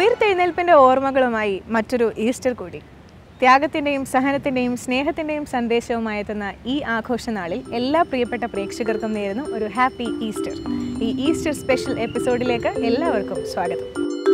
ഉയർത്തെഴുന്നേൽപ്പിൻ്റെ ഓർമ്മകളുമായി മറ്റൊരു ഈസ്റ്റർ കൂടി ത്യാഗത്തിൻ്റെയും സഹനത്തിൻ്റെയും സ്നേഹത്തിൻ്റെയും സന്ദേശവുമായി എത്തുന്ന ഈ ആഘോഷനാളിൽ എല്ലാ പ്രിയപ്പെട്ട പ്രേക്ഷകർക്കും നേരുന്നു ഒരു ഹാപ്പി ഈസ്റ്റർ ഈ ഈസ്റ്റർ സ്പെഷ്യൽ എപ്പിസോഡിലേക്ക് എല്ലാവർക്കും സ്വാഗതം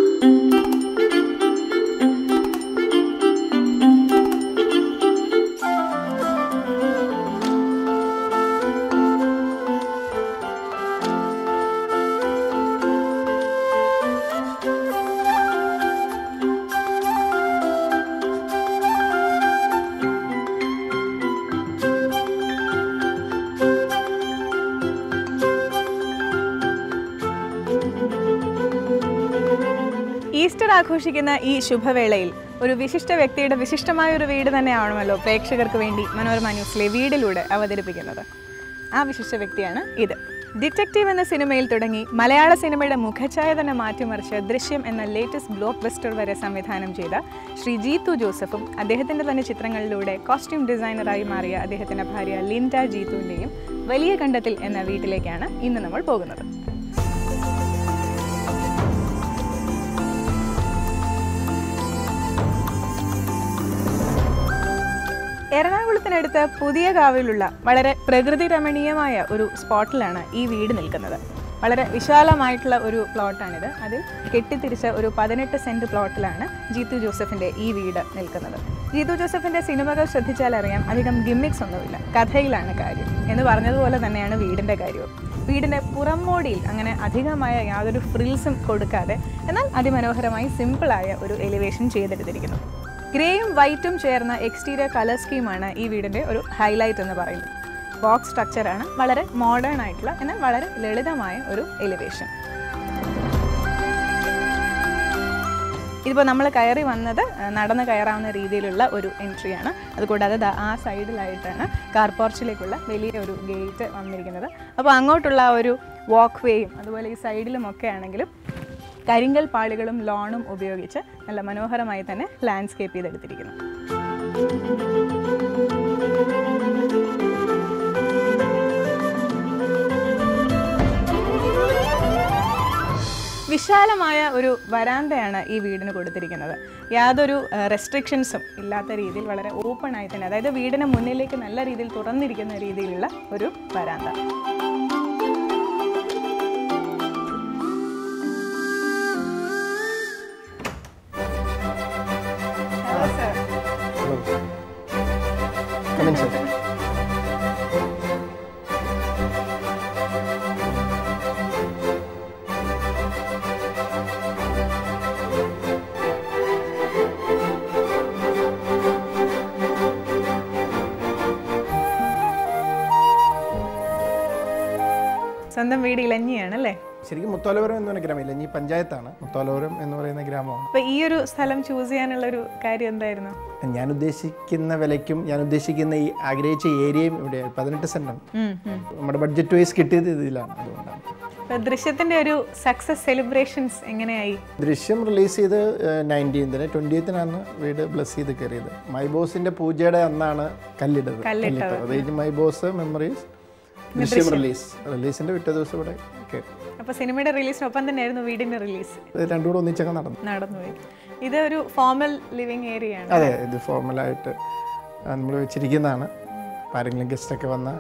ഈസ്റ്റർ ആഘോഷിക്കുന്ന ഈ ശുഭവേളയിൽ ഒരു വിശിഷ്ട വ്യക്തിയുടെ വിശിഷ്ടമായ ഒരു വീട് തന്നെയാവണമല്ലോ പ്രേക്ഷകർക്ക് വേണ്ടി മനോരമ ന്യൂസിലെ വീടിലൂടെ അവതരിപ്പിക്കുന്നത് ആ വിശിഷ്ട വ്യക്തിയാണ് ഇത് ഡിറ്റക്റ്റീവ് എന്ന സിനിമയിൽ തുടങ്ങി മലയാള സിനിമയുടെ മുഖഛായ തന്നെ മാറ്റിമറിച്ച് ദൃശ്യം എന്ന ലേറ്റസ്റ്റ് ബ്ലോക്ക് ബസ്റ്റർ വരെ സംവിധാനം ചെയ്ത ശ്രീ ജീത്തു ജോസഫും അദ്ദേഹത്തിൻ്റെ തന്നെ ചിത്രങ്ങളിലൂടെ കോസ്റ്റ്യൂം ഡിസൈനറായി മാറിയ അദ്ദേഹത്തിൻ്റെ ഭാര്യ ലിൻഡ ജീത്തുവിൻ്റെയും വലിയ കണ്ടത്തിൽ എന്ന വീട്ടിലേക്കാണ് ഇന്ന് നമ്മൾ പോകുന്നത് എറണാകുളത്തിനടുത്ത് പുതിയ കാവിലുള്ള വളരെ പ്രകൃതി രമണീയമായ ഒരു സ്പോട്ടിലാണ് ഈ വീട് നിൽക്കുന്നത് വളരെ വിശാലമായിട്ടുള്ള ഒരു പ്ലോട്ടാണിത് അതിൽ കെട്ടിത്തിരിച്ച ഒരു പതിനെട്ട് സെൻറ്റ് പ്ലോട്ടിലാണ് ജീത്തു ജോസഫിൻ്റെ ഈ വീട് നിൽക്കുന്നത് ജീത്തു ജോസഫിൻ്റെ സിനിമകൾ ശ്രദ്ധിച്ചാൽ അറിയാം അധികം ഗിമ്മിക്സ് ഒന്നുമില്ല കഥയിലാണ് കാര്യം എന്ന് പറഞ്ഞതുപോലെ തന്നെയാണ് വീടിൻ്റെ കാര്യവും വീടിൻ്റെ പുറംമോടിയിൽ അങ്ങനെ അധികമായ യാതൊരു ഫ്രിൽസും കൊടുക്കാതെ എന്നാൽ അതിമനോഹരമായി സിമ്പിളായ ഒരു എലിവേഷൻ ചെയ്തെടുത്തിരിക്കുന്നു ഗ്രേയും വൈറ്റും ചേർന്ന എക്സ്റ്റീരിയർ കളർ സ്കീമാണ് ഈ വീടിൻ്റെ ഒരു ഹൈലൈറ്റ് എന്ന് പറയുന്നത് ബോക്സ് സ്ട്രക്ചറാണ് വളരെ മോഡേൺ ആയിട്ടുള്ള എന്നാൽ വളരെ ലളിതമായ ഒരു എലിവേഷൻ ഇതിപ്പോൾ നമ്മൾ കയറി വന്നത് ആ, നടന്ന് കയറാവുന്ന രീതിയിലുള്ള ഒരു എൻട്രിയാണ് അതുകൂടാതെ ദാ ആ സൈഡിലായിട്ടാണ് കാർ പോർച്ചിലേക്കുള്ള വലിയ ഒരു ഗേറ്റ് വന്നിരിക്കുന്നത് അപ്പോൾ അങ്ങോട്ടുള്ള ആ ഒരു വാക്ക് വേയും അതുപോലെ ഈ സൈഡിലും ഒക്കെ ആണെങ്കിലും കരിങ്കൽ പാളികളും ലോണും ഉപയോഗിച്ച് നല്ല മനോഹരമായി തന്നെ ലാൻഡ്സ്കേപ്പ് ചെയ്തെടുത്തിരിക്കുന്നു വിശാലമായ ഒരു വരാന്തയാണ് ഈ വീടിന് കൊടുത്തിരിക്കുന്നത് യാതൊരു റെസ്ട്രിക്ഷൻസും ഇല്ലാത്ത രീതിയിൽ വളരെ ഓപ്പൺ ആയി തന്നെ അതായത് വീടിന് മുന്നിലേക്ക് നല്ല രീതിയിൽ തുറന്നിരിക്കുന്ന രീതിയിലുള്ള ഒരു വരാന്ത Hello, sir. Come in, sir. സ്വന്തം വീട് ഇലഞ്ഞിയാണ് അല്ലേ ശരിക്കും മുത്തോലപുരം എന്ന് പറയുന്ന ഗ്രാമം ഇല്ല ഈ പഞ്ചായത്താണ് മുത്തോലപുരം എന്ന് പറയുന്ന ഗ്രാമമാണ് അപ്പൊ ഈ ഒരു സ്ഥലം ചൂസ് ചെയ്യാനുള്ള ഒരു കാര്യം എന്തായിരുന്നു ഞാൻ ഉദ്ദേശിക്കുന്ന വിലയ്ക്കും ഞാൻ ഉദ്ദേശിക്കുന്ന ഈ ആഗ്രഹിച്ച ഏരിയയും ഇവിടെ പതിനെട്ട് സെന്റാണ് ഉം, ഉം. നമ്മുടെ ബഡ്ജറ്റ് വൈസ് കിട്ടിയത് ഇതിലാണ് അതുകൊണ്ടാണ് അപ്പൊ ദൃശ്യത്തിന്റെ ഒരു സക്സസ് സെലിബ്രേഷൻസ് എങ്ങനെയായി ദൃശ്യം റിലീസ് ചെയ്ത് നയൻറ്റീൻത്തിന് ട്വൻറ്റീത്തിനാണ് വീട് ബ്ലസ് ചെയ്ത് കയറിയത് മൈ ബോസിന്റെ പൂജയുടെ അന്നാണ് കല്ലിട്ടത് കല്ലിട്ടത് അത് കഴിഞ്ഞ് my boss memories Drishyam release റിലീസിന്റെ പിറ്റേ ദിവസം ഇവിടെ കയറി അപ്പൊ സിനിമയുടെ റിലീസിനൊപ്പം തന്നെയായിരുന്നു വീടിന്റെ റിലീസ് ഇത് രണ്ടും കൂടെ ഒന്നിച്ചൊക്കെ നടന്നു നടന്നുപോയി ഇത് ഒരു ഫോമൽ ലിവിങ് ഏരിയ ആണ് അതെ ഇത് ഫോർമലായിട്ട് നമ്മൾ വെച്ചിരിക്കുന്നതാണ് അപ്പം ആരെങ്കിലും ഗസ്റ്റൊക്കെ വന്നാൽ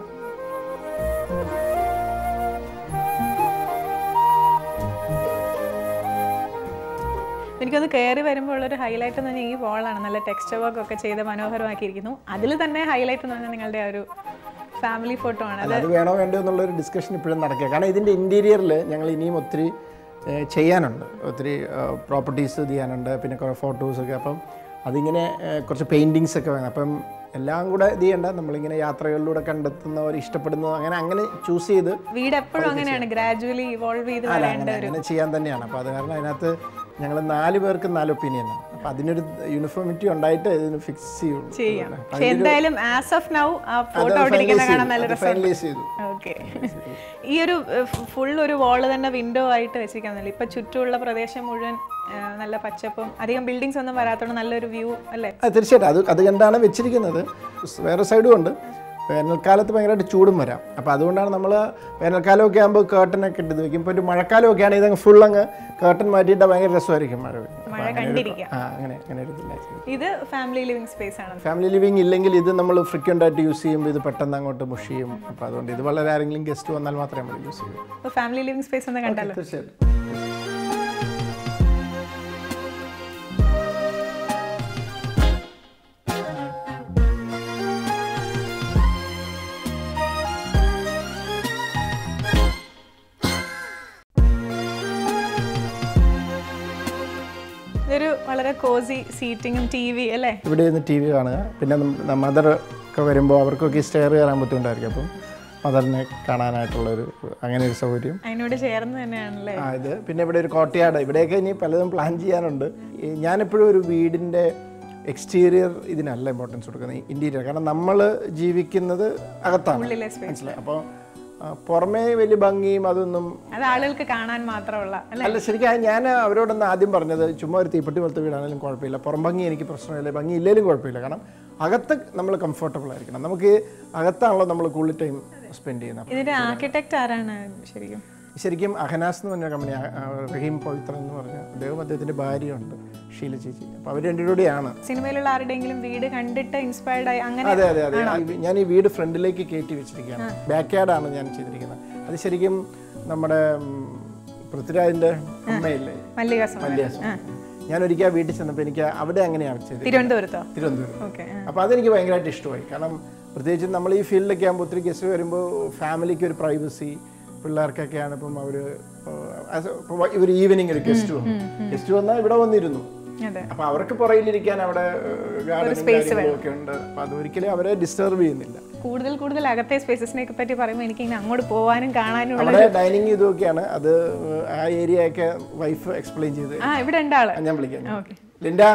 എനിക്കൊന്ന് കയറി വരുമ്പോൾ ഉള്ളൊരു ഹൈലൈറ്റ് എന്ന് പറഞ്ഞാൽ ഈ വോളാണ് നല്ല ടെക്സ്ചർ വർക്ക് ഒക്കെ ചെയ്ത് മനോഹരമാക്കിയിരിക്കുന്നു അതിൽ തന്നെ ഹൈലൈറ്റ് എന്ന് പറഞ്ഞാൽ നിങ്ങളുടെ ആ ഒരു ഫാമിലി ഫോട്ടോ ആണ് അത് അത് വേണോ വേണ്ടോ എന്നുള്ളൊരു ഡിസ്കഷൻ ഇപ്പോഴും നടക്കുക കാരണം ഇതിൻ്റെ ഇൻറ്റീരിയറിൽ ഞങ്ങൾ ഇനിയും ഒത്തിരി ഏഹ്, ചെയ്യാനുണ്ട് ഒത്തിരി പ്രോപ്പർട്ടീസ് ചെയ്യാനുണ്ട് പിന്നെ കുറേ ഫോട്ടോസൊക്കെ അപ്പം അതിങ്ങനെ ഏഹ്, കുറച്ച് പെയിൻറ്റിങ്സ് ഒക്കെ വേണം അപ്പം എല്ലാം കൂടെ ഇത് ചെയ്യണ്ട നമ്മളിങ്ങനെ യാത്രകളിലൂടെ കണ്ടെത്തുന്നവർ ഇഷ്ടപ്പെടുന്നത് അങ്ങനെ അങ്ങനെ ചൂസ് ചെയ്ത് വീട് എപ്പോഴും അങ്ങനെയാണ് ഗ്രാജുവലി ഇവോൾവ് ചെയ്ത് അല്ല വരേണ്ട അങ്ങനെ അങ്ങനെ ചെയ്യാൻ തന്നെയാണ് അപ്പോൾ അത് കാരണം അതിനകത്ത് ഞങ്ങൾ നാല് പേർക്ക് നാല് ഒപ്പീനിയനാണ് അപ്പോൾ അതിനൊരു യൂണിഫോമിറ്റി ഉണ്ടായിട്ട് ഇതിന് ഫിക്സ് ചെയ്യുള്ളൂ ചെയ്യാം പക്ഷെ എന്തായാലും ആസ് ഓഫ് നൗ ആ ഫോട്ടോ അവിടെ ഇരിക്കുന്ന കാണാൻ നല്ല രസം ഫൈനലൈസ് ചെയ്തു ഓക്കെ ഈ ഒരു ഫുൾ ഒരു വാള് തന്നെ വിൻഡോ ആയിട്ട് വെച്ചിരിക്കാന്നല്ലോ ഇപ്പൊ ചുറ്റുമുള്ള പ്രദേശം മുഴുവൻ ആ, നല്ല പച്ചപ്പും അധികം ബിൽഡിങ്സ് ഒന്നും വരാത്തോണ്ട് നല്ലൊരു വ്യൂ അല്ലേ ആ തീർച്ചയായിട്ടും അത് അത് കണ്ടാണ് വെച്ചിരിക്കുന്നത് വേറെ സൈഡും ഉണ്ട് വേനൽക്കാലത്ത് ഭയങ്കരമായിട്ട് ചൂടും വരാം അപ്പോൾ അതുകൊണ്ടാണ് നമ്മൾ വേനൽക്കാലമൊക്കെ ആകുമ്പോൾ കേട്ടനൊക്കെ ഇട്ട് വെക്കും ഇപ്പോൾ ഒരു മഴക്കാലമൊക്കെ ആണെങ്കിൽ അങ്ങ് ഫുൾ അങ്ങ് കേട്ടൻ മാറ്റിയിട്ട് ഭയങ്കര രസമായിരിക്കും മഴ വരുന്നത്. അപ്പോൾ മഴ അങ്ങനെ ഒരു- കണ്ടിരിക്കാം. ആ അങ്ങനെ അങ്ങനെ ഒരു ഇതില്ല ഇത് ഫാമിലി ലിവിംഗ് സ്പേസ് ആണ് ഫാമിലി ലിവിങ് ഇല്ലെങ്കിൽ ഇത് നമ്മൾ ഫ്രീക്വൻ്റ് ആയിട്ട് യൂസ് ചെയ്യുമ്പോൾ ഇത് പെട്ടെന്ന് അങ്ങോട്ട് മുഷ് ചെയ്യും അപ്പോൾ അതുകൊണ്ട് ഇത് വളരെ ആരെങ്കിലും ഗസ്റ്റ് വന്നാൽ മാത്രമേ നമ്മൾ യൂസ് ചെയ്യൂ അപ്പോൾ ഫാമിലി ലിവിംഗ് സ്പേസ് ഒന്ന് കണ്ടാലോ തീർച്ചയായിട്ടും ഇതൊരു വളരെ കോസി സീറ്റിങ്ങും ടി വി അല്ലേ ഇവിടെ നിന്ന് ടി വി കാണുക പിന്നെ മദർ ഒക്കെ വരുമ്പോൾ അവർക്കൊക്കെ ഈ സ്റ്റെയർ കയറാൻ ബുദ്ധിമുട്ടായിരിക്കും അപ്പം മദറിനെ കാണാനായിട്ടുള്ളൊരു അങ്ങനെ ഒരു സൗകര്യം അതിനോട് ചേർന്ന് തന്നെയാണല്ലേ ആ ഇത് പിന്നെ ഇവിടെ ഒരു കോട്ടയാട് ഇവിടെയൊക്കെ ഇനി പലതും പ്ലാൻ ചെയ്യാനുണ്ട് ഈ ഞാനെപ്പോഴും ഒരു വീടിൻ്റെ എക്സ്റ്റീരിയർ ഇതിനല്ല ഇമ്പോർട്ടൻസ് കൊടുക്കുന്നത് ഇൻറ്റീരിയർ കാരണം നമ്മൾ ജീവിക്കുന്നത് അകത്താണ് ഉള്ളിലെ സ്പേസ് മനസ്സിലായി അപ്പോൾ പുറമേ വലിയ ഭംഗിയും അതൊന്നും അത് ആളുകൾക്ക് കാണാൻ മാത്രമുള്ള അല്ലേ അല്ല ശരിക്കും ഞാൻ അവരോടൊന്ന് ആദ്യം പറഞ്ഞത് ചുമ്മാ ഒരു തീപ്പെട്ടി പോലത്തെ വീടാണെങ്കിലും കുഴപ്പമില്ല പുറം ഭംഗി എനിക്ക് പ്രശ്നമില്ല ഭംഗി ഇല്ലെങ്കിലും കുഴപ്പമില്ല കാരണം അകത്ത് നമ്മൾ കംഫർട്ടബിൾ ആയിരിക്കണം നമുക്ക് അകത്താണല്ലോ നമ്മൾ കൂടുതൽ ടൈം സ്പെൻഡ് ചെയ്യുന്നത് ഇതിന്റെ ആർക്കിടെക്ട് ആരാണ് ശരിക്കും ശരിക്കും അഹനാസ് എന്ന് പറഞ്ഞ കമ്പനി റഹീം പവിത്ര എന്ന് പറഞ്ഞ അദ്ദേഹം അദ്ദേഹത്തിൻ്റെ ഭാര്യയുണ്ട് ഷീല ചേച്ചി അപ്പോൾ അവർ രണ്ടും കൂടിയാണ് സിനിമയിലുള്ള ആരുടെയെങ്കിലും വീട് കണ്ടിട്ട് ഇൻസ്പയർഡ് ആയി അങ്ങനെ അതെ അതെ അതെ ആ, ഈ- ഞാൻ ഈ വീട് ഫ്രണ്ടിലേക്ക് കയറ്റി വെച്ചിരിക്കുകയാണ് ബാക്ക് യാർഡാണ് ഞാൻ ചെയ്തിരിക്കുന്നത് അത് ശരിക്കും നമ്മുടെ ഉം, പൃഥ്വിരാജിൻ്റെ അമ്മയില്ലേ മല്ലികാസം മല്യാസം ഞാൻ ഒരിക്കൽ ആ വീട്ടിൽ ചെന്നപ്പോൾ എനിക്ക് അവിടെ അങ്ങനെയാണ് ചെയ്തത് തിരുവനന്തപുരത്തോ തിരുവനന്തപുരം ഓക്കെ അപ്പോൾ അതെനിക്ക് ഭയങ്കരമായിട്ട് ഇഷ്ടമായി കാരണം പ്രത്യേകിച്ച് നമ്മൾ ഈ ഫീൽഡിലൊക്കെ ആകുമ്പോൾ ഒത്തിരി ഗസ്റ്റ് വരുമ്പോൾ ഫാമിലിക്ക് ഒരു പ്രൈവസി പിള്ളേർക്കൊക്കെയാണ് ഇപ്പം അവർ ഇവർ ഈവനിങ് ഒരു ഗസ്റ്റ് വന്നു ഗസ്റ്റ് വന്നാൽ ഇവിടെ വന്നിരുന്നു അതെ അപ്പോൾ അവർക്ക് പുറകിലിരിക്കാൻ അവിടെ ഗാർഡനും കാര്യങ്ങളും ഒക്കെ ഉണ്ട് അപ്പോൾ അതൊരിക്കലും അവരെ ഡിസ്റ്റർബ് ചെയ്യുന്നില്ല കൂടുതൽ കൂടുതൽ അകത്തെ സ്പേസസിനെ പറ്റി പറയുമ്പോൾ എനിക്ക് ഇങ്ങനെ അങ്ങോട്ട് പോകാനും കാണാനും ഉള്ള അവിടെ ഡൈനിങ് ഇതൊക്കെയാണ് അത് ആ ഏരിയ ഒക്കെ വൈഫ് എക്സ്പ്ലെയിൻ ചെയ്ത് ആ ഇവിടെ ഉണ്ട് ആള് ഞാൻ വിളിക്കാം ഓക്കെ ലിൻഡ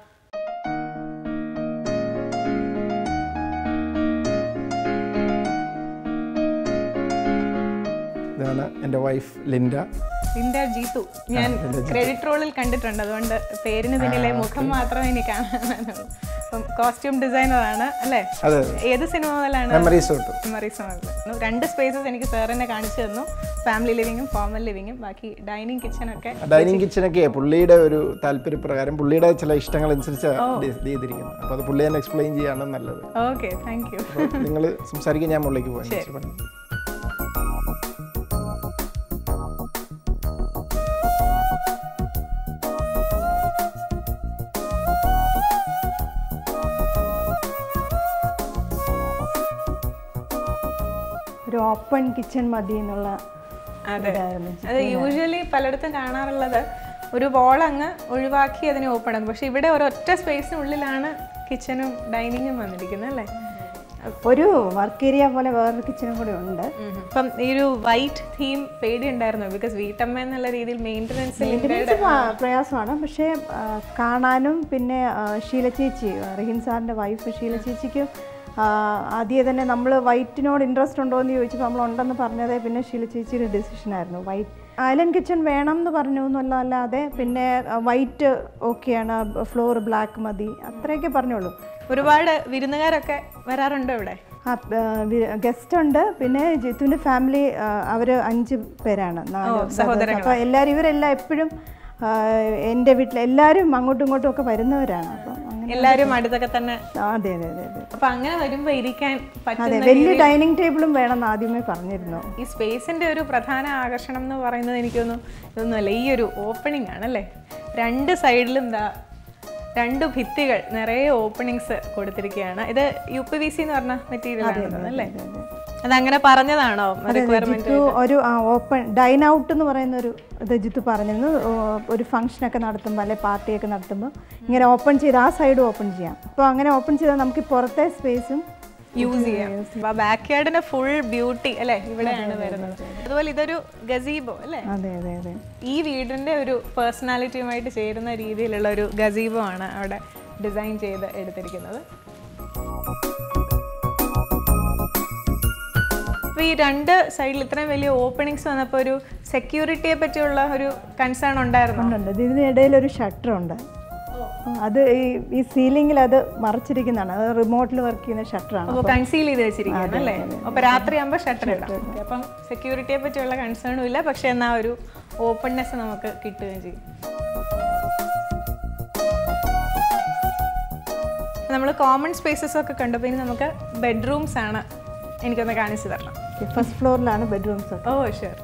ഇതാണ് എൻ്റെ വൈഫ് ലിൻഡ ലിൻഡ ജീത്തു ഞാൻ ക്രെഡിറ്റ് റോളിൽ കണ്ടിട്ടുണ്ട് അതുകൊണ്ട് പേരിന് പിന്നിലെ മുഖം മാത്രമേ എനിക്ക് കാണാനുള്ളൂ അപ്പം കോസ്റ്റ്യൂം ഡിസൈനറാണ് അല്ലേ അതെ ഏത് സിനിമ മുതലാണ് മെമ്മറീസ് തൊട്ട് മെമ്മറീസ് മുതൽ രണ്ട് സ്പേസസ് എനിക്ക് സാർ തന്നെ കാണിച്ചു തന്നു ഫാമിലി ലിവിങ്ങും ഫോമൽ ലിവിങ്ങും ബാക്കി ഡൈനിങ് കിച്ചണൊക്കെ ഡൈനിങ് കിച്ചണൊക്കെ പുള്ളിയുടെ ഒരു താല്പര്യപ്രകാരം പുള്ളിയുടെ ചില ഇഷ്ടങ്ങൾ അനുസരിച്ച് ചെയ്തിരിക്കുന്നത് അപ്പോൾ അത് പുള്ളി തന്നെ എക്സ്പ്ലെയിൻ ചെയ്യാണ് നല്ലത് ഓക്കെ താങ്ക് യു അപ്പോൾ നിങ്ങൾ സംസാരിക്കാൻ ഞാൻ മുകളിലേക്ക് പോകാൻ ഒരു ഓപ്പൺ കിച്ചൺ മതി എന്നുള്ള അതെ ഇതായിരുന്നു അത് യൂഷ്വലി പലയിടത്തും കാണാറുള്ളത് ഒരു വോൾ അങ്ങ് ഒഴിവാക്കി അതിനെ ഓപ്പൺ ആക്കും പക്ഷെ ഇവിടെ ഒരൊറ്റ സ്പേസിനുള്ളിലാണ് കിച്ചണും ഡൈനിങ്ങും വന്നിരിക്കുന്നത് അല്ലേ ഒരു വർക്ക് ഏരിയ പോലെ വേറൊരു കിച്ചണും കൂടെ ഉണ്ട് അപ്പം ഈ ഒരു വൈറ്റ് തീം പേടി ഉണ്ടായിരുന്നു ബിക്കോസ് വീട്ടമ്മ എന്നുള്ള രീതിയിൽ മെയിൻ്റനൻസിൽ മെയിൻ്റനൻസ് പ്രയാസമാണ് പക്ഷേ ആ, കാണാനും പിന്നെ ആ, ഷീല ചേച്ചി റഹീൻ സാറിൻ്റെ വൈഫ് ഷീല ചേച്ചിക്ക് ആ, ആദ്യമേ തന്നെ നമ്മൾ വൈറ്റിനോട് ഇൻട്രസ്റ്റ് ഉണ്ടോ എന്ന് ചോദിച്ചപ്പോൾ നമ്മൾ ഉണ്ടെന്ന് പറഞ്ഞതേ പിന്നെ ഷീല ചേച്ചിയുടെ ഡിസിഷനായിരുന്നു വൈറ്റ് ഐലൻഡ് കിച്ചൺ വേണം എന്ന് പറഞ്ഞു എന്നല്ലാതെ പിന്നെ വൈറ്റ് ഓക്കെയാണ് ഫ്ലോർ ബ്ലാക്ക് മതി അത്രയൊക്കെ പറഞ്ഞോളൂ ഒരുപാട് വിരുന്നുകാരൊക്കെ വരാറുണ്ടോ ഇവിടെ ഗസ്റ്റ് ഉണ്ട് പിന്നെ ജിത്തുവിൻ്റെ ഫാമിലി അവർ അഞ്ച് പേരാണ് നാല് അപ്പോൾ എല്ലാവരും ഇവരെല്ലാം എപ്പോഴും ആ, എൻ്റെ വീട്ടിൽ എല്ലാവരും അങ്ങോട്ടും ഇങ്ങോട്ടും ഒക്കെ വരുന്നവരാണ് അപ്പം അങ്ങനെ എല്ലാവരും അടുത്തൊക്കെ തന്നെ ആ, അതെ അതെ അതെ അതെ അപ്പൊ അങ്ങനെ വരുമ്പോ ഇരിക്കാൻ അതെ പറ്റുന്ന വലിയ ഡൈനിങ് ടേബിളും വേണമെന്ന് ആദ്യമേ പറഞ്ഞിരുന്നു ഈ സ്പേസിന്റെ ഒരു പ്രധാന ആകർഷണം എന്ന് പറയുന്നത് എനിക്കൊന്നും ഇതൊന്നുമല്ല ഈ ഒരു ഓപ്പണിംഗ് ആണല്ലേ രണ്ട് സൈഡിലും ദാ രണ്ട് ഭിത്തികൾ നിറയെ ഓപ്പണിങ്സ് കൊടുത്തിരിക്കുകയാണ് ഇത് യു പി വി സി എന്ന് പറഞ്ഞ മെറ്റീരിയൽ ആണ് അല്ലേ അതങ്ങനെ പറഞ്ഞതാണോ റിക്വയർമെന്റ് ജിത്തു ഒരു ഓപ്പൺ ഡൈൻ ഔട്ട് എന്ന് പറയുന്ന ഒരു ഇത് ജിത്തു പറഞ്ഞിരുന്നു ഓ, ഒരു ഫംഗ്ഷനൊക്കെ നടത്തുമ്പോൾ അല്ലെ പാർട്ടിയൊക്കെ നടത്തുമ്പോൾ ഇങ്ങനെ ഓപ്പൺ ചെയ്ത് ആ സൈഡ് ഓപ്പൺ ചെയ്യാം അപ്പോൾ അങ്ങനെ ഓപ്പൺ ചെയ്താൽ നമുക്ക് ഈ പുറത്തെ സ്പേസും യൂസ് ചെയ്യാം ബാക്ക് യാർഡിന്റെ ഫുൾ ബ്യൂട്ടി അല്ലേ ഇവിടെയാണ് വരുന്നത് അതുപോലെ ഇതൊരു ഗസീബോ അല്ലേ അതെ അതെ അതെ ഈ വീടിന്റെ ഒരു പേഴ്സണാലിറ്റിയുമായിട്ട് ചേരുന്ന രീതിയിലുള്ള ഒരു ഗസീബോ ആണ് അവിടെ ഡിസൈൻ ചെയ്ത് എടുത്തിരിക്കുന്നത് അപ്പോൾ ഈ രണ്ട് സൈഡിൽ ഇത്രയും വലിയ ഓപ്പണിങ്സ് വന്നപ്പോൾ ഒരു സെക്യൂരിറ്റിയെ പറ്റിയുള്ള ഒരു കൺസേൺ ഉണ്ടായിരുന്നു ഉണ്ട് ഇതിനിടയിൽ ഒരു ഷട്ടർ ഉണ്ട് അത് ഈ ഈ സീലിംഗിൽ അത് മറച്ചിരിക്കുന്നതാണ് അത് റിമോട്ടിൽ വർക്ക് ചെയ്യുന്ന ഷട്ടറാണ് അപ്പോൾ കൺസീൽ ചെയ്ത് വെച്ചിരിക്കുകയാണ് അല്ലേ അപ്പോൾ രാത്രി ആകുമ്പോൾ ഷട്ടർ ഇടാം Okay, അപ്പം സെക്യൂരിറ്റിയെ പറ്റിയുള്ള കൺസേണും ഇല്ല പക്ഷേ എന്നാൽ ഒരു ഓപ്പൺനെസ് നമുക്ക് കിട്ടുകയും ചെയ്യും നമ്മൾ കോമൺ സ്പേസസ് ഒക്കെ കണ്ടപ്പോൾ ഇനി നമുക്ക് ബെഡ്റൂംസ് ആണ് എനിക്കൊന്ന് കാണിച്ചു തരണം ഫസ്റ്റ് ഫ്ലോറിലാണ് ബെഡ്റൂംസ് ഒക്കെ ഓ ഷുവർ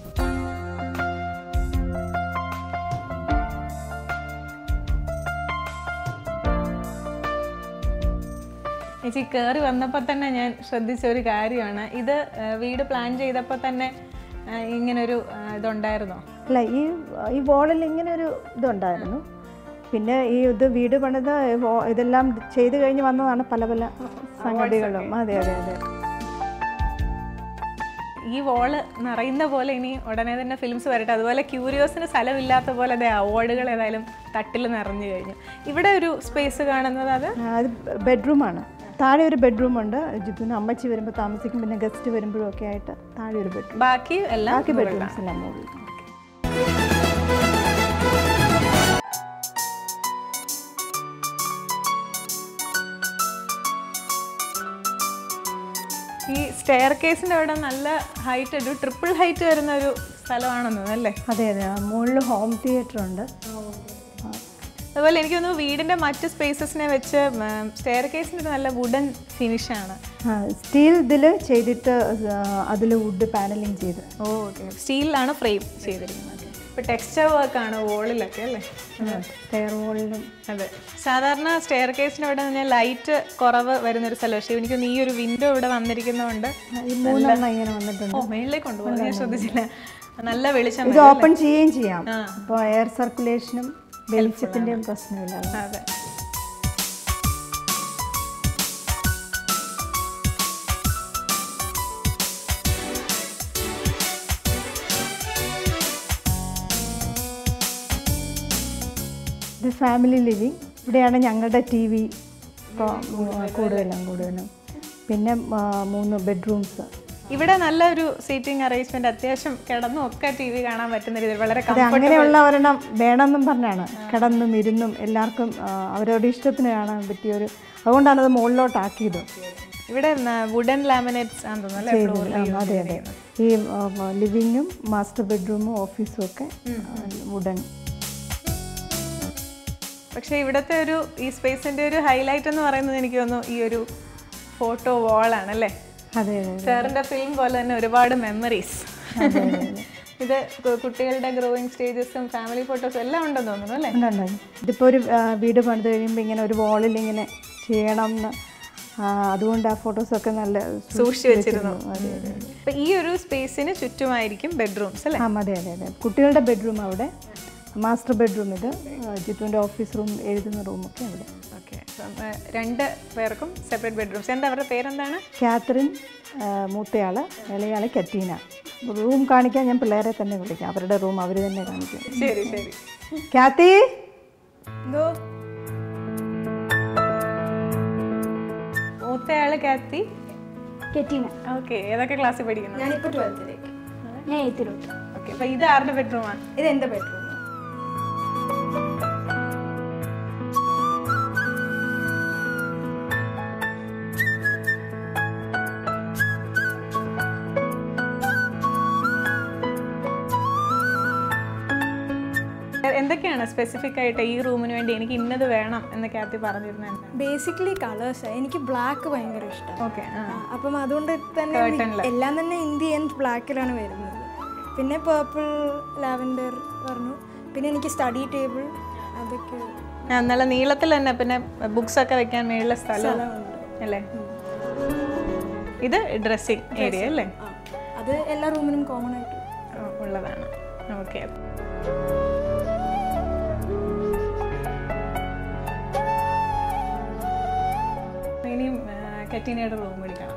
ചേച്ചി കയറി വന്നപ്പോൾ തന്നെ ഞാൻ ശ്രദ്ധിച്ച ഒരു കാര്യമാണ് ഇത് ആ, വീട് പ്ലാൻ ചെയ്തപ്പോൾ തന്നെ ആ, ഇങ്ങനൊരു ആ, ഇതുണ്ടായിരുന്നോ അല്ല ഈ ഈ വോളിൽ ഇങ്ങനെ ഒരു ഇതുണ്ടായിരുന്നു പിന്നെ ഈ ഇത് വീട് പണിത് വോ- ഇതെല്ലാം ചെയ്ത് കഴിഞ്ഞ് വന്നതാണ് പല പല സംഗതികളും അതെ അതെ അതെ ഈ വോള് നിറയുന്ന പോലെ ഇനി ഉടനെ തന്നെ ഫിലിംസ് വരട്ടെ അതുപോലെ ക്യൂരിയോസിന് സ്ഥലമില്ലാത്ത പോലെ അതെ അവാർഡുകൾ ഏതായാലും തട്ടിൽ നിറഞ്ഞു കഴിഞ്ഞു ഇവിടെ ഒരു സ്പേസ് കാണുന്നത് അത് ആ, അത് ബെഡ്റൂമാണ് താഴെ ഒരു ബെഡ്റൂം ഉണ്ട് ജിത്തുന് അമ്മച്ചി വരുമ്പോൾ താമസിക്കും പിന്നെ ഗസ്റ്റ് വരുമ്പോഴും ഒക്കെ ആയിട്ട് താഴെ ഒരു ബെഡ്റൂം ബാക്കി എല്ലാം ബാക്കി ബെഡ്റൂംസ് എല്ലാം മുകളിൽ ഈ സ്റ്റെയർ കേസിന്റെ അവിടെ നല്ല ഹൈറ്റ് ഒരു ട്രിപ്പിൾ ഹൈറ്റ് വരുന്ന ഒരു സ്ഥലമാണെന്ന് തോന്നുന്നു അല്ലേ അതെ അതെ ആ, മുകളിൽ ഹോം തിയേറ്റർ ഉണ്ട് അതുപോലെ എനിക്ക് തോന്നുന്നു വീടിന്റെ മറ്റ് സ്പേസസിനെ വെച്ച് സ്റ്റെയർ കേസിന് ഒരു നല്ല വുഡൻ ഫിനിഷാണ് സ്റ്റീൽ ഇതിൽ ചെയ്തിട്ട് അതിൽ വുഡ് പാനലിങ് ചെയ്ത് ഓ ഓക്കെ സ്റ്റീലിലാണ് ഫ്രെയിം ചെയ്തിരിക്കുന്നത് ഇപ്പൊ ടെക്സ്ചർ വർക്ക് ആണ് വോളിലൊക്കെ അല്ലേ സ്റ്റെയർ വോളിലും അതെ സാധാരണ സ്റ്റെയർ കേസിന് ഇവിടെ നിന്ന് ലൈറ്റ് കുറവ് വരുന്ന ഒരു സ്ഥലം പക്ഷേ എനിക്ക് തോന്നുന്നു ഈ ഒരു വിൻഡോ ഇവിടെ വന്നിരിക്കുന്നതുകൊണ്ട് ഈ മൂന്നെണ്ണം ഇങ്ങനെ വന്നിട്ടുണ്ട് ഓ മേളിലേക്ക് കൊണ്ടുപോകാൻ ഞാൻ ശ്രദ്ധിച്ചില്ല നല്ല വെളിച്ചം ഇത് ഓപ്പൺ ചെയ്യുകയും ചെയ്യാം അപ്പോൾ എയർ സർക്കുലേഷനും വെളിച്ചത്തിൻ്റെയും പ്രശ്നമില്ല അതെ ഇത് ഫാമിലി ലിവിങ് ഇവിടെയാണ് ഞങ്ങളുടെ ടി വി കൂടുതലും കൂടുതലും പിന്നെ ആ, മൂന്ന് ബെഡ്റൂംസ് ഇവിടെ നല്ലൊരു സീറ്റിംഗ് അറേഞ്ച്മെന്റ് അത്യാവശ്യം കിടന്നും ഒക്കെ ടി വി കാണാൻ പറ്റുന്ന രീതിയിൽ വളരെ അത് comfortable- അങ്ങനെയുള്ള ഒരെണ്ണം വേണമെന്നും പറഞ്ഞാണ് കിടന്നും ഇരുന്നും എല്ലാവർക്കും ആ, അവരവരുടെ ഇഷ്ടത്തിന് കാണാൻ പറ്റിയ ഒരു അതുകൊണ്ടാണ് അത് മുകളിലോട്ടാക്കിയത് ഇവിടെ വുഡൻ ലാമിനേറ്റ്സ് ആണെന്ന് തോന്നുന്നു അല്ലേ ഫ്ലോറിൽ ആ, അതെ അതെ ഈ ലിവിങ്ങും മാസ്റ്റർ ബെഡ്റൂമും ഓഫീസും ഒക്കെ വുഡൻ പക്ഷേ ഇവിടുത്തെ ഒരു ഈ സ്പേസിന്റെ ഒരു ഹൈലൈറ്റ് എന്ന് പറയുന്നത് എനിക്ക് തോന്നുന്നു ഈ ഒരു ഫോട്ടോ വാളാണ് അല്ലേ അതെ അതെ സാറിന്റെ ഫിലിം പോലെ തന്നെ ഒരുപാട് മെമ്മറീസ് ഇത് കു- കുട്ടികളുടെ ഗ്രോയിങ് സ്റ്റേജസും ഫാമിലി ഫോട്ടോസും എല്ലാം ഉണ്ടെന്ന് തോന്നുന്നു അല്ലേ ഉണ്ട്, ഉണ്ട്. ഇതിപ്പോൾ ഒരു ആ, വീട് പണിത് കഴിയുമ്പോൾ ഇങ്ങനെ ഒരു വാളിൽ ഇങ്ങനെ ചെയ്യണം എന്ന് ആ, അതുകൊണ്ട് ആ ഫോട്ടോസൊക്കെ നല്ല സൂ- സൂക്ഷിച്ചു വെച്ചിരുന്നു അപ്പൊ ഈ ഒരു സ്പേസിന് ചുറ്റുമായിരിക്കും ബെഡ്റൂംസ് അല്ലേ ആ അതെ അതെ അതെ കുട്ടികളുടെ ബെഡ്റൂം അവിടെ മാസ്റ്റർ ബെഡ്റൂം ഇത് ആ, ജിത്തുവിൻ്റെ ഓഫീസ് റൂം എഴുതുന്ന റൂമൊക്കെ അവിടെ ഓക്കെ രണ്ട് പേർക്കും സെപ്പറേറ്റ് ബെഡ്റൂംസ് എന്താ അവരുടെ പേരെന്താണ് കാത്തറിൻ ആ, മൂത്തയാള് ഇളയാള് കറ്റീന റൂം കാണിക്കാൻ ഞാൻ പിള്ളേരെ തന്നെ വിളിക്കാം അവരുടെ റൂം അവർ തന്നെ കാണിക്കും ശരി ശരി കാത്തി എന്തോ മൂത്തയാള് കാത്തി കെറ്റീന ഓക്കെ ഏതൊക്കെ ക്ലാസ്സിൽ പഠിക്കുന്നു ഞാനിപ്പോൾ ട്വൽത്തിലേക്ക് ഞാൻ എയ്ത്തിലോട്ട് ഓക്കെ അപ്പൊ ഇത് ആരുടെ ബെഡ്റൂമാണ് ഇത് എൻ്റെ ബെഡ്റൂം എന്തൊക്കെയാണ് സ്പെസിഫിക് ആയിട്ട് ഈ റൂമിന് വേണ്ടി എനിക്ക് ഇന്നത് വേണം എന്ന് കാത്തി പറഞ്ഞിരുന്നത് ബേസിക്കലി കളേഴ്സ് എനിക്ക് ബ്ലാക്ക് ഭയങ്കര ഇഷ്ടമാണ് ഓക്കെ ആ അപ്പം അതുകൊണ്ട് തന്നെ Curtain-ല്. എല്ലാം തന്നെ ഇന്ത്യൻ ബ്ലാക്കിലാണ് വരുന്നത് പിന്നെ പേർപ്പിൾ ലാവൻഡർ പറഞ്ഞു പിന്നെ എനിക്ക് സ്റ്റഡി ടേബിൾ അതൊക്കെ ആ, നല്ല നീളത്തിൽ തന്നെ പിന്നെ ബുക്സ് ഒക്കെ വെക്കാൻ മേളിലെ സ്ഥലം അല്ലേ ഇത് ഡ്രസ്സിങ് ഏരിയ അല്ലേ ആ അത് എല്ലാ റൂമിനും കോമൺ ആയിട്ട് ആ, ഉള്ളതാണ് ഓക്കെ ഇനിയും കറ്റീനയുടെ റൂം പിടിക്കണം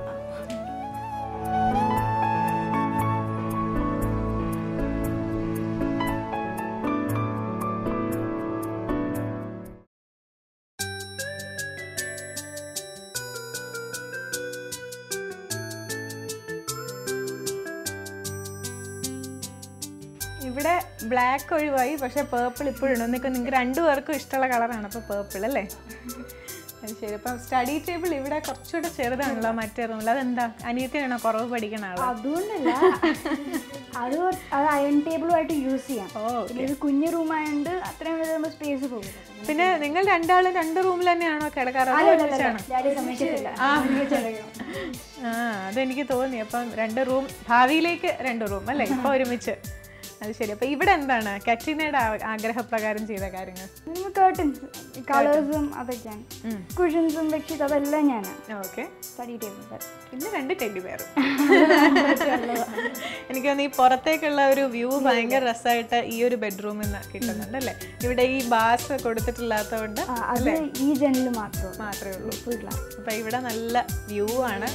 ഇവിടെ ഇവിടെ ബ്ലാക്ക് ഒഴിവായി പക്ഷെ പേർപ്പിൾ ഇപ്പോഴുണ്ട് നിങ്ങൾക്ക് നിങ്ങൾക്ക് രണ്ടുപേർക്കും ഇഷ്ടമുള്ള കളറാണ് അപ്പോൾ പേർപ്പിൾ അല്ലേ അത് ശരി അപ്പം സ്റ്റഡി ടേബിൾ ഇവിടെ കുറച്ചുകൂടെ ചെറുതാണല്ലോ മറ്റേ റൂമിൽ അതെന്താ അനിയത്തിനാണോ കുറവ് പഠിക്കണ ആളോ അതുകൊണ്ടല്ല അത് കുറച്ച് അത് അയൺ ടേബിളുമായിട്ട് യൂസ് ചെയ്യാം ഓ പിന്നെ ഇത് കുഞ്ഞു റൂമായതുകൊണ്ട് അത്രയും വലിയ നമ്മൾ സ്പേസ് പോകില്ല പിന്നെ നിങ്ങൾ രണ്ടാളും രണ്ട് റൂമിൽ തന്നെയാണോ കിടക്കാറ് അതോ ഒരുമിച്ചാണോ? ഡാഡി സമ്മതിക്കത്തില്ല ആ ആ അതെനിക്ക് തോന്നി അപ്പം രണ്ട് റൂം ഭാവിയിലേക്ക് രണ്ട് റൂം അല്ലേ ഇപ്പൊ ഒരുമിച്ച് അത് ശരി അപ്പൊ ഇവിടെ എന്താണ് കറ്റീനയുടെ ആ- ആഗ്രഹപ്രകാരം ചെയ്ത കാര്യങ്ങൾ നമുക്ക് കേർട്ടൻസ് കളേഴ്സും അതൊക്കെയാണ് കുഷൻസും ബെഡ്ഷീറ്റ് അതെല്ലാം ഞാനാണ് ഓക്കെ സ്റ്റഡി ടേബിൾ പിന്നെ രണ്ട് ടെഡി പേരും എനിക്ക് തോന്നുന്നു ഈ പുറത്തേക്കുള്ള ഒരു വ്യൂ ഭയങ്കര രസമായിട്ട് ഈ ഒരു ബെഡ്റൂമിൽ നിന്ന് കിട്ടുന്നുണ്ട് അല്ലേ ഇവിടെ ഈ ബാസ് കൊടുത്തിട്ടില്ലാത്തതുകൊണ്ട് അത് ഈ ജനൽ മാത്രമേ മാത്രമേ ഉള്ളൂ ഫുൾ ഗ്ലാസ് അപ്പൊ ഇവിടെ നല്ല വ്യൂ ആണ്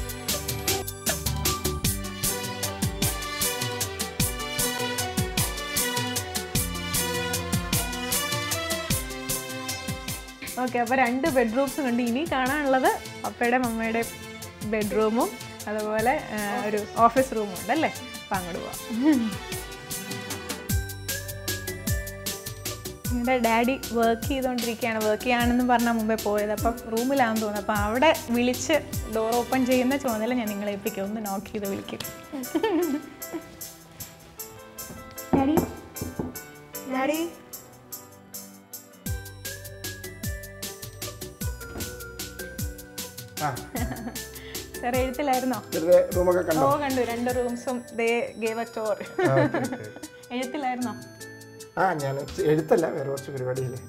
ഓക്കെ അപ്പോൾ രണ്ട് ബെഡ്റൂംസ് കണ്ട് ഇനി കാണാനുള്ളത് പപ്പയുടെ മമ്മയുടെ ബെഡ്റൂമും അതുപോലെ ആ, ഒരു ഓഫീസ് റൂമും ഉണ്ട് അല്ലേ അപ്പം അങ്ങോട്ട് പോവാം എൻ്റെ ഡാഡി വർക്ക് ചെയ്തുകൊണ്ടിരിക്കുകയാണ് വർക്ക് ചെയ്യാണെന്ന് പറഞ്ഞാൽ മുമ്പേ പോയത് അപ്പം റൂമിലാണെന്ന് തോന്നുന്നു അപ്പം അവിടെ വിളിച്ച് ഡോർ ഓപ്പൺ ചെയ്യുന്ന ചുമതല ഞാൻ നിങ്ങളെ ഏൽപ്പിക്കും ഒന്ന് നോക്ക് ചെയ്ത് വിളിക്കും ഡാഡി ഡാഡി ആ സാർ എഴുത്തിലായിരുന്നോ വെറുതെ റൂമൊക്കെ കണ്ടോ ഓ കണ്ടു രണ്ട് റൂംസും ദേ ഗേവ് എ ടോർ ആ, okay, okay. എഴുത്തിലായിരുന്നോ ആ ഞാൻ എഴുത്തല്ല വേറെ കുറച്ച് പരിപാടിയില്ലേ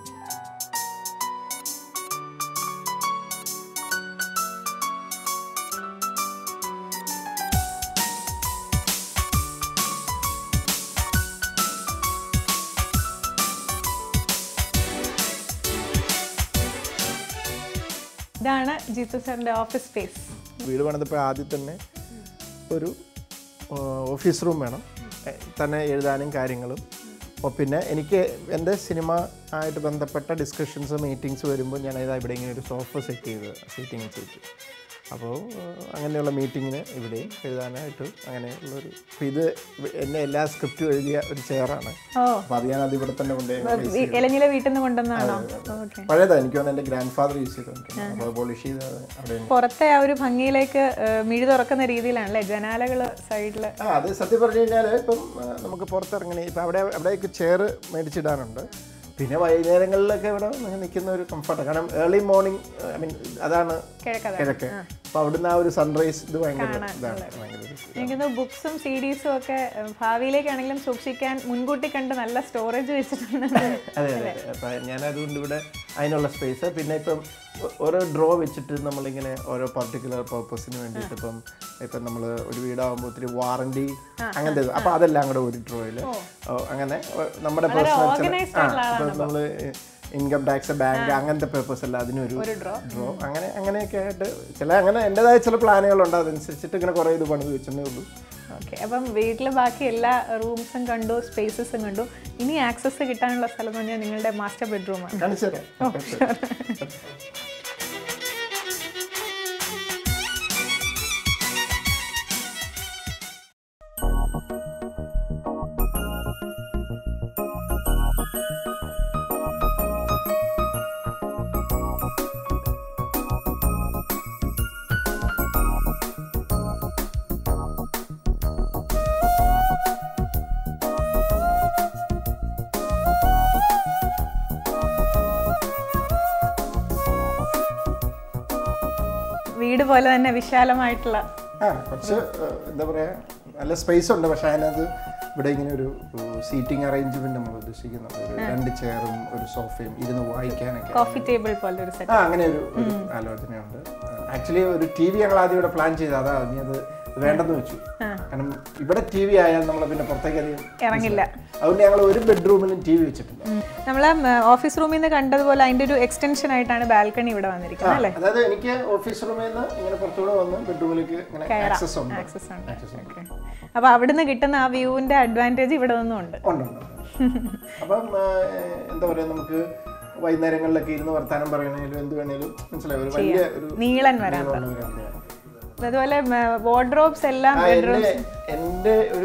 ഇതാണ് ജിത്തു സാറിൻ്റെ ഓഫീസ് സ്പേസ് വീട് പണിതപ്പോൾ ആദ്യം തന്നെ ഒരു ഓഫീസ് റൂം വേണം എ, തന്നെ എഴുതാനും കാര്യങ്ങളും അപ്പോൾ പിന്നെ എനിക്ക് എൻ്റെ സിനിമ ആയിട്ട് ബന്ധപ്പെട്ട ഡിസ്കഷൻസ് മീറ്റിങ്സ് വരുമ്പോൾ ഞാൻ ഇതാ ഇവിടെ ഇങ്ങനെ ഒരു സോഫ സെറ്റ് ചെയ്ത് സീറ്റിംഗ് സെറ്റ് അപ്പോൾ അങ്ങനെയുള്ള മീറ്റിങ്ങിന് ഇവിടെയും എഴുതാനായിട്ട് അങ്ങനെയുള്ളൊരു അപ്പോൾ ഇത് എന്നെ എല്ലാ സ്ക്രിപ്റ്റും എഴുതിയ ഒരു ചെയറാണ് ഓ അപ്പോൾ അത് ഞാൻ അത് ഇവിടെ തന്നെ കൊണ്ടുപോയി ഈ എലഞ്ഞിലെ വീട്ടിൽ നിന്ന് കൊണ്ടുവന്നാണോ ഓക്കെ പഴയതാണ് എനിക്ക് തോന്നുന്നു എൻ്റെ ഗ്രാൻഡ് ഫാദർ യൂസ് ചെയ്തിട്ടുണ്ട് അപ്പോൾ പോളിഷ് ചെയ്ത് അവിടെ പുറത്തെ ആ ഒരു ഭംഗിയിലേക്ക് ഏഹ്, മിഴി തുറക്കുന്ന രീതിയിലാണല്ലേ ജനാലകൾ സൈഡിൽ ആ അത് സത്യം പറഞ്ഞു കഴിഞ്ഞാൽ ഇപ്പം ആ, നമുക്ക് പുറത്തിറങ്ങണേ ഇപ്പം അവിടെ അവിടേക്ക് ചെയർ മേടിച്ചിടാനുണ്ട് പിന്നെ വൈകുന്നേരങ്ങളിലൊക്കെ ഇവിടെ ഇങ്ങനെ നിൽക്കുന്ന ഒരു കംഫർട്ട് കാരണം ഏർലി മോർണിംഗ് ഐ മീൻ അതാണ് കിഴക്കഥ കിഴക്ക് അപ്പോൾ അവിടുന്ന് ആ ഒരു സൺറൈസ് ഇത് ഭയങ്കര ഇതാണ് ഭയങ്കര ഒരു- എനിക്കൊന്ന് ബുക്സും സി ഡീസും ഒക്കെ ഏഹ്, ഭാവിയിലേക്കാണെങ്കിലും സൂക്ഷിക്കാൻ മുൻകൂട്ടി കണ്ട് നല്ല സ്റ്റോറേജ് വെച്ചിട്ടുണ്ട് അതെ അതെ അപ്പം ഞാൻ അതുകൊണ്ട് ഇവിടെ അതിനുള്ള സ്പേസ് പിന്നെ ഇപ്പം ഒ- ഓരോ ഡ്രോ വെച്ചിട്ട് നമ്മളിങ്ങനെ ഓരോ പർട്ടിക്കുലർ പർപ്പസിന് വേണ്ടിയിട്ട് ഇപ്പം ഇപ്പം നമ്മൾ ഒരു വീടാകുമ്പോൾ ഒത്തിരി വാറണ്ടി അങ്ങനത്തെ ഇത്. അപ്പം അതെല്ലാം കൂടെ ഒരു ഡ്രോയിൽ അങ്ങനെ ഒ- നമ്മുടെ പേഴ്സണൽ organized ആയിട്ടുള്ള ഇപ്പം നമ്മൾ ഇൻകം ടാക്സ് ബാങ്ക് അങ്ങനത്തെ പേർപ്പസ് അല്ല അതിനൊരു ഡ്രോ അങ്ങനെ അങ്ങനെയൊക്കെ ആയിട്ട് ചില അങ്ങനെ എൻ്റെതായ ചില പ്ലാനുകളുണ്ട് അതനുസരിച്ചിട്ട് ഇങ്ങനെ കുറേ ഇത് പണിത് വെച്ചേ ഉള്ളൂ ഓക്കെ അപ്പം വീട്ടിൽ ബാക്കി എല്ലാ റൂംസും കണ്ടു സ്പേസസും കണ്ടു ഇനി ആക്സസ് കിട്ടാനുള്ള സ്ഥലം എന്ന് പറഞ്ഞാൽ നിങ്ങളുടെ മാസ്റ്റർ ബെഡ്റൂമാണ് കാണിച്ചു തരാം വീട് പോലെ തന്നെ വിശാലമായിട്ടുള്ള ആ കുറച്ച് ഏഹ്, എന്താ പറയുക നല്ല സ്പേസ് ഉണ്ട് പക്ഷെ അതിനകത്ത് ഇവിടെ ഇങ്ങനെ ഒരു സീറ്റിംഗ് അറേഞ്ച്മെന്റ് നമ്മൾ ഉദ്ദേശിക്കുന്നുണ്ട് ഒരു രണ്ട് ചെയറും ഒരു സോഫയും ഇരുന്ന് വായിക്കാനൊക്കെ കോഫി ടേബിൾ പോലെ ഒരു സെറ്റ് ആ അങ്ങനെ ഒരു ഒരു ആലോചനയുണ്ട് ആക്ച്വലി ഒരു ടി വി ഞങ്ങൾ ആദ്യം ഇവിടെ പ്ലാൻ ചെയ്ത് അതാ ഇനി അത് വേണ്ടെന്ന് വെച്ചു കാരണം ഇവിടെ ടി വി ആയാൽ നമ്മൾ പിന്നെ പുറത്തേക്ക് അധികം ഇറങ്ങില്ല അതുകൊണ്ട് ഞങ്ങൾ ഒരു ബെഡ്റൂമിലും ടി വി വെച്ചിട്ടില്ല നമ്മൾ ഓഫീസ് റൂമിൽ നിന്ന് കണ്ടതുപോലെ അതിന്റെ ഒരു എക്സ്റ്റൻഷൻ ആയിട്ടാണ് ബാൽക്കണി ഇവിടെ വന്നിരിക്കുന്നത് അല്ലേ അതായത് എനിക്ക് ഓഫീസ് റൂമിൽ നിന്ന് ഇങ്ങനെ പുറത്തുകൂടെ വന്ന് ബെഡ്റൂമിലേക്ക് ഇങ്ങനെ ആക്സസ് ഉണ്ട് ആക്സസ് ഉണ്ട് ആക്സസ് ഉണ്ട് ഓക്കെ അപ്പൊ അവിടുന്ന് കിട്ടുന്ന ആ വ്യൂവിന്റെ അഡ്വാൻറ്റേജ് ഇവിടെ നിന്നും ഉണ്ട് ഉണ്ട് ഉണ്ട്, ഉണ്ട്. അപ്പം ആ, എന്താ പറയാ നമുക്ക് വൈകുന്നേരങ്ങളിലൊക്കെ ഇരുന്ന് വർത്താനം പറയണേലും എന്ത് വേണേലും മനസ്സിലായി ഒരു വലിയ ഒരു നീളൻ വരാൻ നീളമുള്ള ഒരു വണ്ടിയാണ്. അതുപോലെ വാർഡ്രോബ്സ് എല്ലാം ആ, എന്റെ എന്റെ ഒരു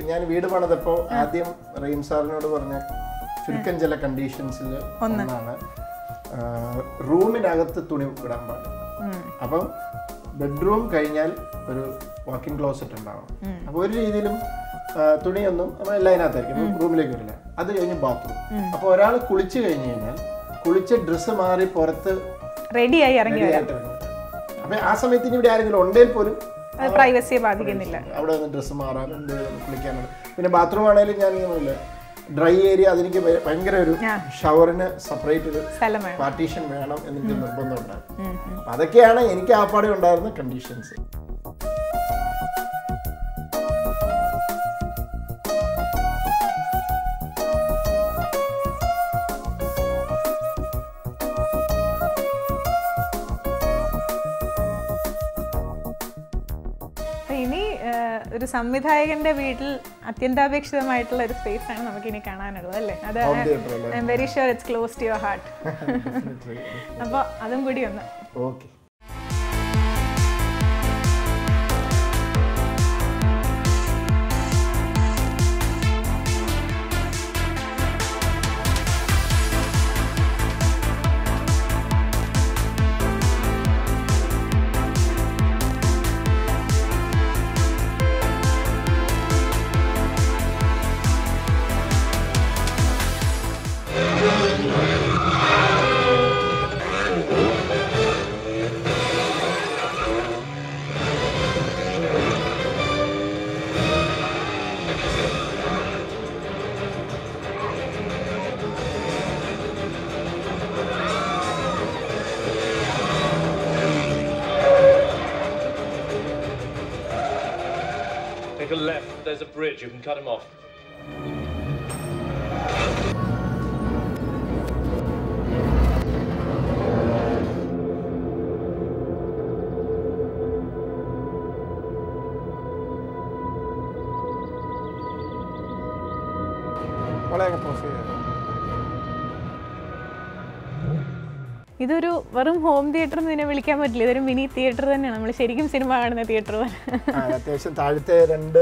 ഞാൻ വീട് പണിതപ്പോൾ ആദ്യം റെയിൻ സാറിനോട് പറഞ്ഞ ചുരുക്കം ചില കണ്ടീഷൻസിൽ ഒന്നാണ് ആ, റൂമിനകത്ത് തുണി ഇടാൻ പാടില്ല അപ്പം ബെഡ്റൂം കഴിഞ്ഞാൽ ഒരു വാക്കിംഗ് ക്ലോസറ്റ് ഉണ്ടാവണം അപ്പോൾ ഒരു രീതിയിലും ആ, തുണിയൊന്നും നമ്മൾ എല്ലാം അതിനകത്തായിരിക്കും റൂമിലേക്ക് വരില്ല അത് കഴിഞ്ഞ് ബാത്റൂം അപ്പോൾ ഒരാൾ കുളിച്ച് കഴിഞ്ഞ് കഴിഞ്ഞാൽ കുളിച്ച് ഡ്രസ്സ് മാറി പുറത്ത് റെഡിയായി ഇറങ്ങി വരാം ready ആയിട്ട് ഇറങ്ങും. അപ്പൊ ആ സമയത്ത് ഇനി ഇവിടെ ആരെങ്കിലും ഉണ്ടെങ്കിൽ പോലും അത് പ്രൈവസിയെ ബാധിക്കുന്നില്ല അവിടെ നിന്ന് ഡ്രസ്സ് മാറാൻ എന്ത് കുളിക്കാനുള്ള പിന്നെ ബാത്റൂം ആണെങ്കിലും ഞാൻ ഇങ്ങനെ ഡ്രൈ ഏരിയ അതെനിക്ക് ഭയ- ഭയങ്കര ഒരു ഷവറിന് സെപ്പറേറ്റ് ഒരു സ്ഥലം വേണം പാർട്ടീഷൻ വേണം എന്നെനിക്ക് നിർബന്ധമുണ്ടായിരുന്നു അപ്പൊ അതൊക്കെയാണ് എനിക്ക് ആ പാടെ ഉണ്ടായിരുന്ന കണ്ടീഷൻസ് അപ്പൊ ഇനി ആ, ഒരു സംവിധായകന്റെ വീട്ടിൽ അത്യന്താപേക്ഷിതമായിട്ടുള്ള ഒരു സ്പേസ് ആണ് നമുക്ക് ഇനി കാണാനുള്ളത് അല്ലേ അത് Home theatre അല്ലേ? I am very sure it's close to your heart അപ്പോൾ അതും കൂടി ഒന്ന് okay Take a left, there's a bridge, you can cut him off. വളരെ പ്രൊസീജിയർ ഇതൊരു വെറും ഹോം തിയേറ്റർ എന്ന് ഇതിനെ വിളിക്കാൻ പറ്റില്ല ഇതൊരു മിനി തിയേറ്റർ തന്നെയാണ് നമ്മൾ ശരിക്കും സിനിമ കാണുന്ന തിയേറ്റർ ആ, അത്യാവശ്യം താഴത്തെ രണ്ട്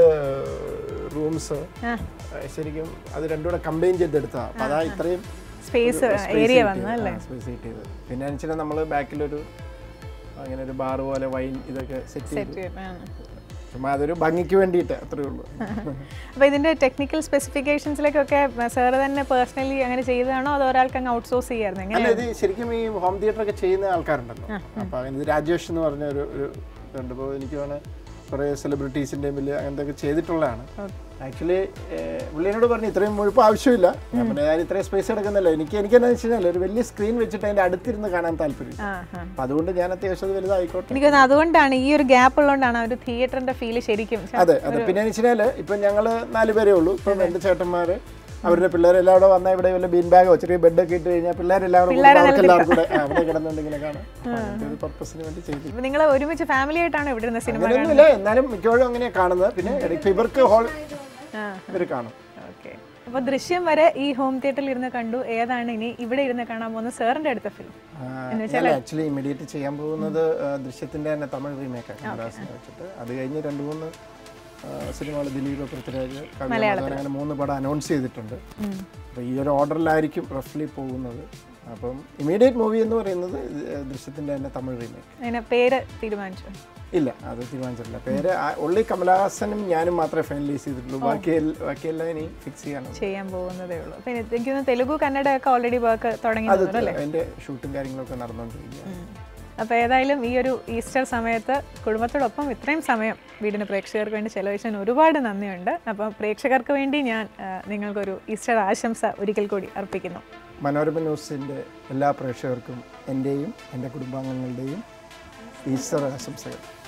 റൂംസ് ആ ശരിക്കും അത് രണ്ടും കൂടെ കമ്പൈൻ ചെയ്തെടുത്തതാണ് അപ്പൊ അതാ ഇത്രയും സ്പേസ് ഏരിയ വന്നു അല്ലേ സ്പേസ് ചെയ്ത് പിന്നെ വെച്ചാൽ നമ്മൾ ബാക്കിലൊരു അങ്ങനെ ഒരു ബാർ പോലെ വൈൻ ഇതൊക്കെ സെറ്റ് ചെയ്തു സെറ്റ് ചെയ്യണം ചുമ്മാ അതൊരു ഭംഗിക്ക് വേണ്ടിയിട്ട് അത്രേ ഉള്ളൂ അപ്പോൾ ഇതിന്റെ ടെക്നിക്കൽ സ്പെസിഫിക്കേഷൻസിലേക്കൊക്കെ സാർ തന്നെ പേഴ്സണലി അങ്ങനെ ചെയ്തതാണോ അതോ ഒരാൾക്ക് അങ്ങ് ഔട്ട്സോഴ്സ് ചെയ്യായിരുന്നു എങ്ങനെ അല്ല ഇത് ശരിക്കും ഈ ഹോം തിയേറ്റർ ഒക്കെ ചെയ്യുന്ന ആൾക്കാരുണ്ടല്ലോ അപ്പൊ ഇത് രാജേഷ് എന്ന് പറഞ്ഞ ഒരു ഒരു ഇതുണ്ട് ഇപ്പോൾ എനിക്ക് വേണേൽ കുറേ സെലിബ്രിറ്റീസിൻ്റെ ബില്ല് അങ്ങനത്തെ ഒക്കെ ചെയ്തിട്ടുള്ളതാണ് ആക്ച്വലി പുള്ളിനോട് പറഞ്ഞു ഇത്രയും മുഴുപ്പ് ആവശ്യമില്ല ഞാൻ പറഞ്ഞു, ഞാൻ ഇത്രയും സ്പേസ് എടുക്കുന്നില്ല എനിക്ക് എനിക്ക് എന്താ വെച്ച് കഴിഞ്ഞാൽ ഒരു വലിയ സ്ക്രീൻ വെച്ചിട്ട് അതിൻ്റെ അടുത്തിരുന്ന് കാണാൻ താല്പര്യം ആ ആ അപ്പം അതുകൊണ്ട് ഞാൻ അത്യാവശ്യം അത് വലുതായിക്കോട്ടെ എനിക്ക് തോന്നുന്നു അതുകൊണ്ടാണ് ഈ ഒരു ഗ്യാപ്പ് ഉള്ളതുകൊണ്ടാണ് ആ ഒരു തിയേറ്ററിന്റെ ഫീല് ശരിക്കും അതെ അതെ പിന്നെ വെച്ച് കഴിഞ്ഞാൽ ഇപ്പം ഞങ്ങൾ നാല് പേരേ ഉള്ളൂ ഇപ്പം എൻ്റെ ചേട്ടന്മാർ അവരുടെ പിള്ളേരെല്ലാം കൂടെ വന്നാൽ ഇവിടെ വല്ല ബീൻ ബാഗോ ചെറിയ ബെഡൊക്കെ ഇട്ട് കഴിഞ്ഞാൽ പിള്ളേരെല്ലാം കൂടെ കൂടുമ്പോൾ അവർക്ക് എല്ലാവർക്കും കൂടെ ആ, അവിടെ കിടന്നുകൊണ്ട് ഇങ്ങനെ കാണാം അപ്പൊ അങ്ങനത്തെ ഒരു പർപ്പസിന് വേണ്ടി ചെയ്തു നിങ്ങൾ ഒരുമിച്ച് ഫാമിലി ആയിട്ടാണ് ഇവിടെ ഇരുന്ന സിനിമ അങ്ങനെയൊന്നുമില്ല എന്നാലും മിക്കവാറും അങ്ങനെയാണ് കാണുന്നത് പിന്നെ ഇടയ്ക്ക് ഇവർക്ക് ഹോൾ ആ ഇവർ കാണും ഓക്കെ അപ്പോൾ ദൃശ്യം വരെ ഈ ഹോം തിയേറ്ററിൽ ഇരുന്ന് കണ്ടു ഏതാണ് ഇനി ഇവിടെ ഇരുന്ന് കാണാൻ പോകുന്ന സാറിന്റെ അടുത്ത ഫിലിം ആക്ച്വലി ഇമ്മീഡിയറ്റ് ചെയ്യാൻ പോകുന്നത് ആ, ദൃശ്യത്തിന്റെ തന്നെ തമിഴ് റീമേക്കാണ് കമലഹാസനെ വെച്ചിട്ട് അത് കഴിഞ്ഞ് രണ്ട് മൂന്ന് സിനിമകൾ ദിലീപ് പൃഥ്വിരാജ് കവിത മാധവൻ അങ്ങനെ മൂന്ന് പടം അനൗൺസ് ചെയ്തിട്ടുണ്ട് അപ്പോൾ ഈ ഒരു ഓർഡറിലായിരിക്കും റഫ്ലി പോകുന്നത് അപ്പം ഇമ്മീഡിയറ്റ് മൂവി എന്ന് പറയുന്നത് ഇത്, ആ, ദൃശ്യത്തിന്റെ തന്നെ തമിഴ് റീമേക്ക് അതിന് പേര് തീരുമാനിച്ചു ഇല്ല അത് തീരുമാനിച്ചിട്ടില്ല പേര് ഉള്ളി കമലഹാസനും ഞാനും മാത്രമേ ഫൈനലൈസ് ചെയ്തിട്ടുള്ളൂ ബാക്കി എൽ- ബാക്കിയെല്ലാം ഇനി ഫിക്സ് ചെയ്യാനുണ്ട് ചെയ്യാൻ പോകുന്നതേ ഉള്ളൂ പിന്നെ എനിക്ക് തോന്നുന്നു തെലുഗു കന്നഡ ഒക്കെ ഓൾറെഡി വർക്ക് തുടങ്ങി അത് തോന്നുന്നു അല്ലേ അതിന്റെ ഷൂട്ടും കാര്യങ്ങളൊക്കെ നടന്നുകൊണ്ടിരിക്കുകയാണ് അപ്പോൾ ഏതായാലും ഈ ഒരു ഈസ്റ്റർ സമയത്ത് കുടുംബത്തോടൊപ്പം ഇത്രയും സമയം വീടിന് പ്രേക്ഷകർക്ക് വേണ്ടി ചെലവഴിച്ചതിന് ഒരുപാട് നന്ദിയുണ്ട് അപ്പം പ്രേക്ഷകർക്ക് വേണ്ടി ഞാൻ ആ, നിങ്ങൾക്കൊരു ഈസ്റ്റർ ആശംസ ഒരിക്കൽ കൂടി അർപ്പിക്കുന്നു മനോരമ ന്യൂസിൻ്റെ എല്ലാ പ്രേക്ഷകർക്കും എൻ്റെയും എൻ്റെ കുടുംബാംഗങ്ങളുടെയും ഈസ്റ്റർ ആശംസകൾ